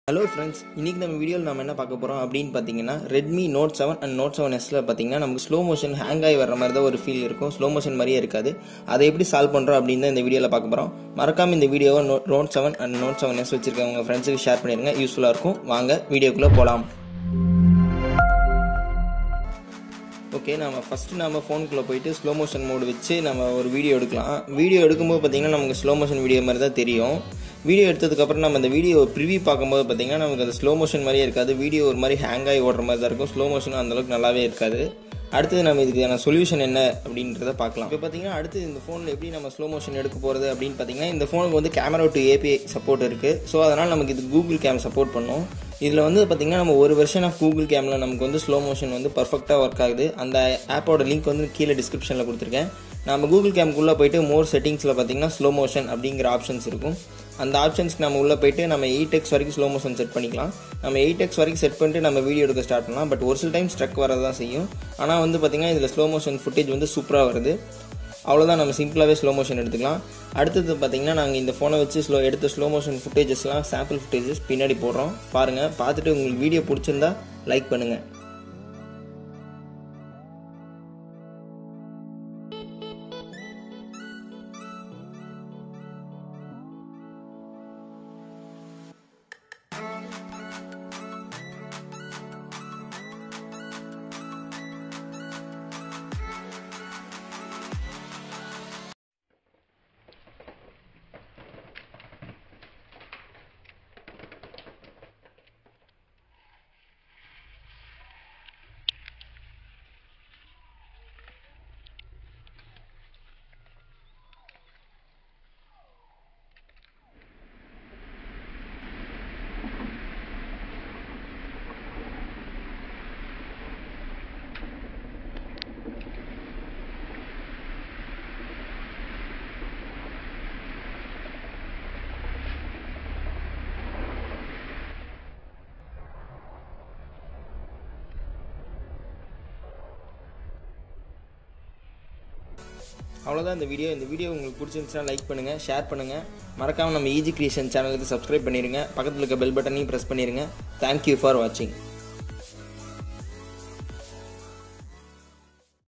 hello friends இன்றைக்கி நம்ம வீடியோவில் நம்ம என்ன பார்க்க போகிறோம் அப்படின்னு பார்த்தீங்கன்னா Redmi note seven and note seven எஸ்ல பார்த்தீங்கன்னா நமக்கு ஸ்லோ மோஷன் ஹேங் ஆகி வர மாதிரி தான் ஒரு ஃபீல் இருக்கும் ஸ்லோ மோஷன் மாதிரியே இருக்காது அதை எப்படி சால்வ் பண்ணுறோம் அப்படின்னு தான் இந்த வீடியோவில் பார்க்க போகிறோம் மறக்காம இந்த வீடியோவை no note seven and note seven S வச்சிருக்கவங்க உங்கள் ஃப்ரெண்ட்ஸுக்கு ஷேர் பண்ணிடுங்க யூஸ்ஃபுல்லாக இருக்கும் வாங்க வீடியோக்குள்ளே போகலாம் ஓகே நம்ம ஃபஸ்ட்டு நம்ம ஃபோனுக்குள்ளே போயிட்டு ஸ்லோ மோஷன் மோடு வச்சு நம்ம ஒரு வீடியோ எடுக்கலாம் வீடியோ எடுக்கும்போது பார்த்திங்கன்னா நமக்கு ஸ்லோ மோஷன் வீடியோ மாதிரி தான் தெரியும் வீடியோ எடுத்ததுக்கப்புறம் நம்ம அந்த வீடியோ ப்ரிவியூ பார்க்கும்போது பார்த்திங்கன்னா நமக்கு அது ஸ்லோ மோஷன் மாதிரியே இருக்காது வீடியோ ஒரு மாதிரி ஹேங் ஆகி ஓடுற மாதிரி தான் இருக்கும் ஸ்லோ மோஷன் அந்தளவுக்கு நல்லாவே இருக்காது அடுத்தது நம்ம இதுக்கான சொல்யூஷன் என்ன அப்படின்றத பார்க்கலாம் இப்போ பார்த்தீங்கன்னா அடுத்து இந்த ஃபோனில் எப்படி நம்ம ஸ்லோ மோஷன் எடுக்க போகிறது அப்படின்னு பார்த்தீங்கன்னா இந்த ஃபோனுக்கு வந்து கேமரா டு ஏபிஐ சப்போர்ட் இருக்குது ஸோ அதனால் நமக்கு இது கூகுள் கேம் சப்போர்ட் பண்ணும் இதில் வந்து பார்த்திங்கன்னா நம்ம ஒரு வெர்ஷன் ஆஃப் கூகுள் கேமில் நமக்கு வந்து ஸ்லோ மோஷன் வந்து பர்ஃபெக்டாக ஒர்க் ஆகுது அந்த ஆப்போட லிங்க் வந்து கீழே டிஸ்கிரிப்ஷனில் கொடுத்துருக்கேன் நம்ம கூகுள் கேம்குள்ளே போயிட்டு மோர் செட்டிங்ஸில் பார்த்தீங்கன்னா ஸ்லோ மோஷன் அப்படிங்கிற ஆப்ஷன்ஸ் இருக்கும் அந்த ஆப்ஷன்ஸ்க்கு நம்ம உள்ளே போயிட்டு நம்ம எயிட் எக்ஸ் வரைக்கும் ஸ்லோ மோஷன் செட் பண்ணிக்கலாம் நம்ம எயிட் எக்ஸ் வரைக்கும் செட் பண்ணிட்டு நம்ம வீடியோ எடுக்க ஸ்டார்ட் பண்ணலாம் பட் ஒரு சில டைம் ஸ்ட்ரக் வரதான் செய்யும் ஆனால் வந்து பார்த்திங்கன்னா இதில் ஸ்லோ மோஷன் ஃபுட்டேஜ் வந்து சூப்பராக வருது அவ்வளோதான் நம்ம சிம்பிளாகவே ஸ்லோ மோஷன் எடுத்துக்கலாம் அடுத்தது பார்த்தீங்கன்னா நாங்கள் இந்த ஃபோனை வச்சு ஸ்லோ எடுத்த ஸ்லோ மோஷன் ஃபுட்டேஜஸ்லாம் சாம்பிள் ஃபுட்டேஜஸ் பின்னாடி போடுறோம் பாருங்கள் பார்த்துட்டு உங்களுக்கு வீடியோ பிடிச்சிருந்தா லைக் பண்ணுங்கள் அவ்வளோதான் இந்த வீடியோ இந்த வீடியோ உங்களுக்கு பிடிச்சிருந்துச்சுன்னா லைக் பண்ணுங்கள் ஷேர் பண்ணுங்கள் மறக்காமல் நம்ம ஈஜி கிரியேஷன் சேனலுக்கு சப்ஸ்கிரைப் பண்ணிடுங்க பக்கத்தில் இருக்க பெல் பட்டனையும் ப்ரெஸ் பண்ணிடுங்க தேங்க்யூ ஃபார் வாட்சிங்